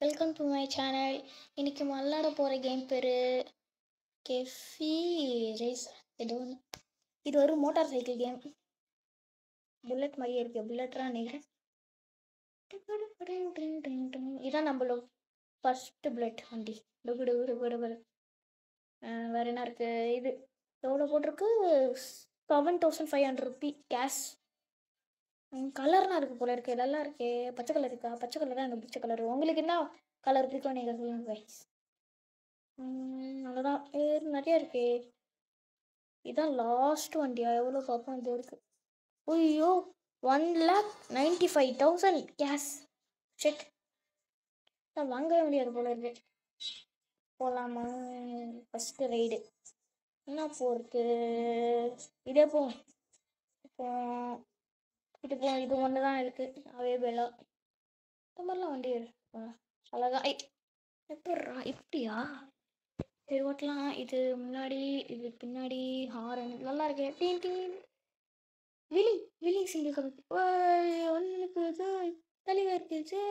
Welcome to my channel இன்னைக்கு விளாட போகிற கேம் பேர் கெஃபி ரேஸ் இது ஒன்று இது ஒரு மோட்டார் சைக்கிள் கேம் புல்லட் மாதிரியே இருக்கு புல்லட்ரா நினைக்கிறேன் இதான் நம்மளோட ஃபர்ஸ்ட் புல்லட் வண்டி டுகு டுகு டுகு டுகு அஹ் வேற என்ன இருக்கு இது எவ்வளோ போட்டிருக்கு seven thousand five hundred rupee cash கலர்லாம் இருக்கு போல இருக்கு நல்லா இருக்கே பச்சை கலர் இருக்கா பச்சை கலர் தான் எனக்கு பிடிச்ச கலர் உங்களுக்கு என்ன கலர் பிடிக்கும் நீங்கள் சொல்லுங்க guys. உம் அவ்வளோதான் வேறு நிறைய இருக்கே இதான் லாஸ்ட் வண்டியா எவ்வளோ பார்ப்போம் இது இருக்கு ஐயோ one lakh ninety five thousand cash check நான் வாங்கவே முடியாது போல இருக்கு போகலாமா ஃபஸ்ட்டு ரைடு என்ன போகிறது இதே போ இப்போ இது போ இது ஒன்று தான் இருக்குது அவைலபிளா இந்த மாதிரிலாம் வண்டி இருக்கு அழகா ஐ எப்பட்றா இப்படியா சரி ஓட்டலாம் இது முன்னாடி இது பின்னாடி ஹாரன் நல்லா இருக்கு டீன் டீன் விழி விழி சிங்கிள் கம்பி ஒன்றுக்கு தலைவர் இருக்குது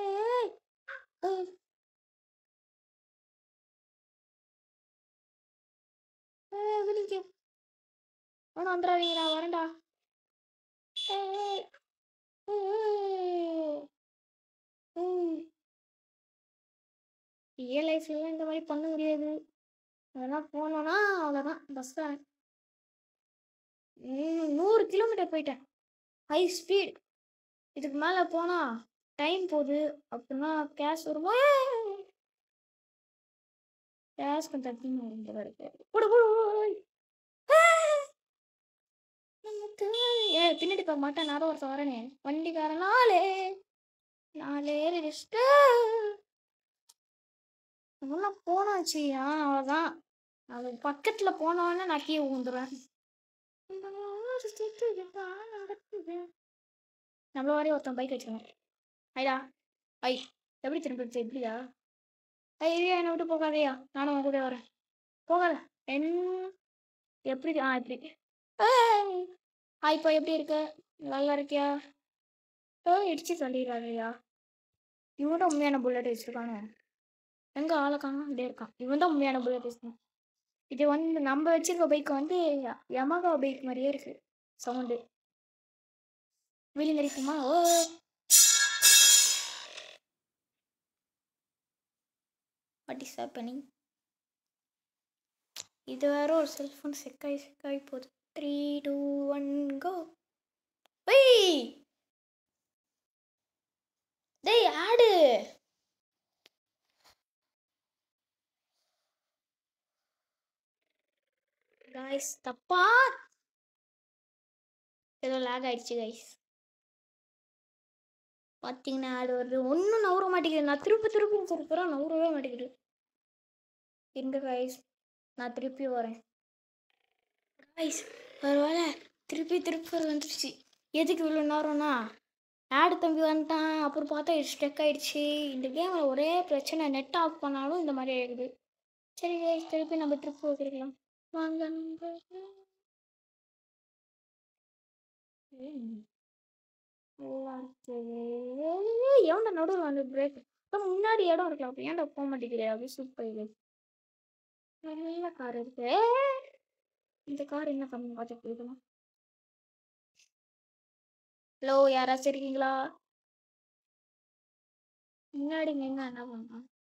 விழிக்கு ஒன்றும் வந்துடாதீங்க நான் வரேன்டா ஏய் ரியல் லைஃப்ல இந்த மாதிரி பண்ண முடியாது அதெல்லாம் போனோன்னா அவ்வளோதான் பஸ் தான் நூறு கிலோமீட்டர் போயிட்டேன் ஹை ஸ்பீட் இதுக்கு மேலே போனா டைம் போகுது அப்படின்னா கேஷ் வருமா கேஷ் கொஞ்சம் அதிகமாக இருந்த இருக்கு போடு போடு போடு. ஏய். நமக்கு ஏ பின்னாடி பார்க்க மாட்டேன் நான் தான் ஒருத்தன் வரேனே வண்டிக்காரன் நாளே நாளே ரெஜிஸ்டர் அதெல்லாம் போனாச்சு ஆ அவ்வளோதான் அது பக்கத்தில் போனோடனே நான் கீழே ஊந்துருவேன் நம்மள வரையும் ஒருத்தன் பைக் வச்சுக்கணும் ஐடா ஐ எப்படி திரும்பி எப்படியா ஐயா என்னை விட்டு போகாதேயா நானும் உன் கூட வரேன் போகாத என் எப்படி ஆ இப்படி ஏய் ஆ இப்போ எப்படி இருக்க நல்லா இருக்கியா ஓ இடிச்சு தள்ளிடுறாருயா இவன் தான் உண்மையான புல்லட் வச்சிருக்கானு எங்க ஆளை காணும் இப்படியே இருக்கான் இவன் தான் உண்மையான புல்லட் வச்சிருக்கான் இது வந்து நம்ம வச்சிருக்க பைக் வந்து யமகா பைக் மாதிரியே இருக்கு சவுண்டு வெளியில் இருக்குமா ஓ வாட் இஸ் ஹேப்பனிங் இது வேற ஒரு செல்ஃபோன் செக்காய் செக்காய் போகுது த்ரீ டூ ஒன் கோ ஒய் டேய் ஆடு காய்ஸ் தப்பா ஏதோ லேக் ஆயிடுச்சு கைஸ் பார்த்தீங்கன்னா ஆடு வருது ஒன்றும் நவர மாட்டேங்குது நான் திருப்பி திருப்பி திருப்புறேன் நவரவே மாட்டேங்குது எங்க கைஸ் நான் திருப்பி வரேன் கைஸ் பரவாயில்ல திருப்பி திருப்பி வந்துருச்சு எதுக்கு இவ்வளோ நேரம்னா ஆடு தம்பி வந்துட்டான் அப்புறம் பார்த்தா ஸ்டெக் ஆயிடுச்சு இந்த கேமில் ஒரே பிரச்சனை நெட் ஆஃப் பண்ணாலும் இந்த மாதிரி ஆயிடுது சரி guys, திருப்பி நம்ம ட்ரிப் வைக்கலாம் வாங்க நண்பர்களே. ம். நல்லா இருக்கு. ஏய், எவன்டா நடுவில் வந்து பிரேக் முன்னாடி இடம் இருக்கலாம் அப்படி ஏன்டா போக மாட்டேங்கிறே அப்படி சூப்பர் இது நல்ல கார் இருக்கு ஏய், இந்த கார் என்ன கம்மி பார்த்து போயிடலாம் ஹலோ யாராச்சும் இருக்கீங்களா முன்னாடி நின்று என்ன பண்ணலாம்